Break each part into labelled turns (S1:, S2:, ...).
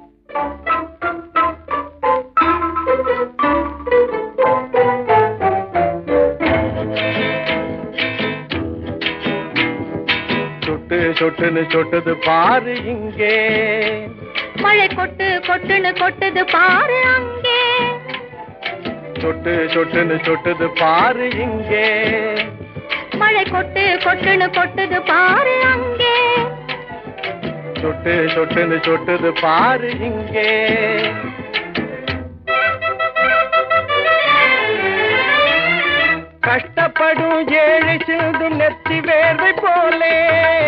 S1: சொட்டு சொட்டுன்னு சொட்டுது பாரு இங்கே
S2: மழை கொட்டு கொட்டுன்னு கொட்டுது பாரு அங்கே
S1: சொட்டு சொட்டுன்னு சொட்டுது பாரு இங்கே
S2: மழை கொட்டு கொட்டுன்னு கொட்டுது பாரு அங்கே
S1: சொட்டு சொட்டுன்னு சொட்டுது பாரு இங்கே கஷ்டப்படும் ஏழை சிந்தும் நெத்தி வேர்வை போலே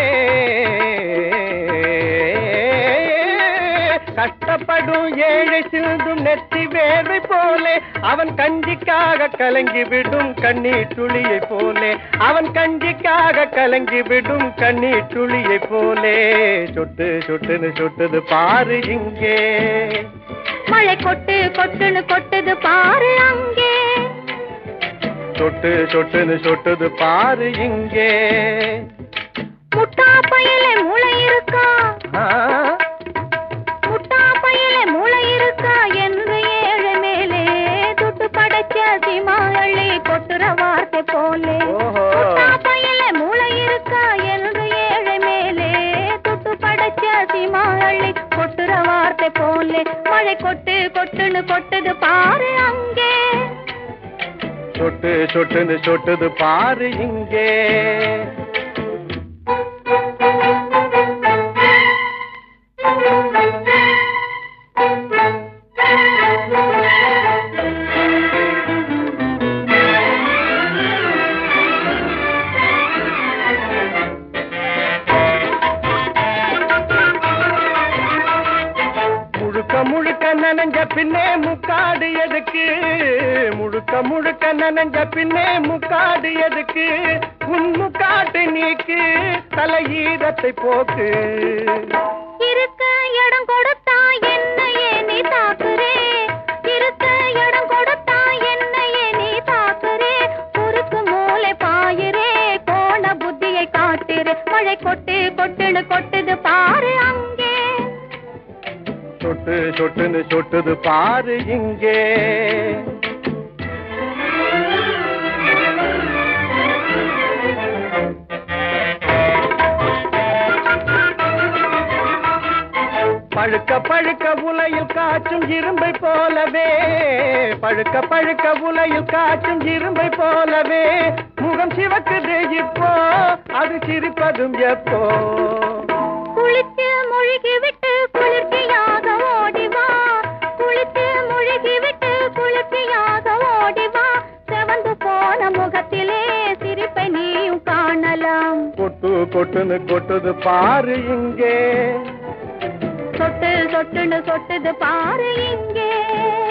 S1: கஷ்டப்படும் ஏழை சிந்தும் நெத்தி வேர்வை போலே அவன் கஞ்சிக்காக கலங்கி விடும் கண்ணீர் துளியை போலே அவன் கஞ்சிக்காக கலங்கி விடும் கண்ணீர் துளியை போலே சொட்டு சொட்டுன்னு சொட்டுது பாரு இங்கே
S2: மழை கொட்டு கொட்டுன்னு கொட்டுது பாரு அங்கே
S1: சொட்டு சொட்டுன்னு சொட்டுது பாரு இங்கே
S2: முட்டா பையில மூளை இருக்கா
S1: ஆ,
S2: முட்டா பையில மூளை இருக்கா என்று ஏழை மேலே துட்டு படைச்ச சிமாளி கொட்டுற வார்த்தை போலே
S1: ஓஹோ.
S2: முட்டா பையில மூளை இருக்கா என்று ஏழை மேலே துட்டு படைச்ச சிமாளி கொட்டுற வார்த்தை போலே மழை கொட்டு கொட்டுன்னு கொட்டுது பாரு அங்கே
S1: சொட்டு சொட்டுன்னு சொட்டுது பாரு இங்கே முழுக்க முழுக்க நனைஞ்ச பின்னே முக்காடு எதுக்கு முழுக்க முழுக்க நனைஞ்ச பின்னே முக்காடு எதுக்கு உன் முக்காட்டு நீக்கு தலையீரத்தை போக்கு
S2: இருக்க இடம் கொடுத்தா என்னையே நீ தாக்குறே இருக்க இடம் கொடுத்தா என்னையே நீ தாக்குறே குறுக்கு மூளை பாயுரே கோண புத்தியை காட்டுறே மழை கொட்டு கொட்டுன்னு கொட்டுது பாரு அங்கே
S1: சொட்டு சொட்டுன்னு சொட்டுது பாரு இங்கே பழுக்க பழுக்க உலையில் காய்ச்சும் இரும்பை போலவே பழுக்க பழுக்க உலையில் காய்ச்சும் இரும்பை போலவே முகம் சிவக்குது இப்போ அது சிரிப்பதும் எப்போ
S2: குளித்து முழுகி விட்டு குளிர்ச்சியாக ஓடிவா குளித்து முழுகி விட்டு குளிர்ச்சியாக ஓடிவா செவந்து போன முகத்திலே சிரிப்பை நீயும் காணலாம்
S1: கொட்டு கொட்டுன்னு கொட்டுது பாரு இங்கே
S2: சொட்டு சொட்டுன்னு சொட்டுது பாரு இங்கே